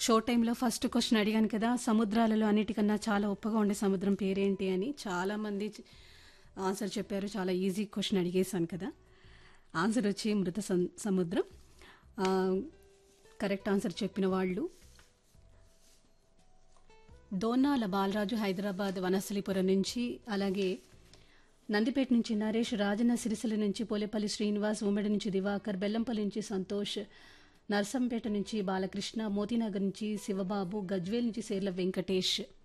show టైంలో first question అడిగాను కదా సముద్రాలలో అన్నిటికన్నా చాలా ఉప్పగా ఉండే సముద్రం పేరేంటి అని చాలామంది ఆన్సర్ చెప్పారు చాలా ఈజీ క్వశ్చన్ అడిగేశాను కదా ఆన్సర్ వచ్చి మృత సం- సముద్రం ఆ, కరెక్ట్ ఆన్సర్ చెప్పిన వాళ్ళు దోనాల బాలరాజు హైదరాబాద్ వనస్థలిపురం నుంచి అలాగే నందిపేట నుంచి నరేష్ రాజన్న సిరిసిల్ల నుంచి పోలేపల్లి శ్రీనివాస్ ఉమ్మడి నుంచి దివాకర్ బెల్లంపల్లి నుంచి సంతోష్ నర్సంపేట నుంచి బాలకృష్ణ మోతీనగర్ నుంచి శివబాబు గజ్వేల్ నుంచి సేర్ల వెంకటేష్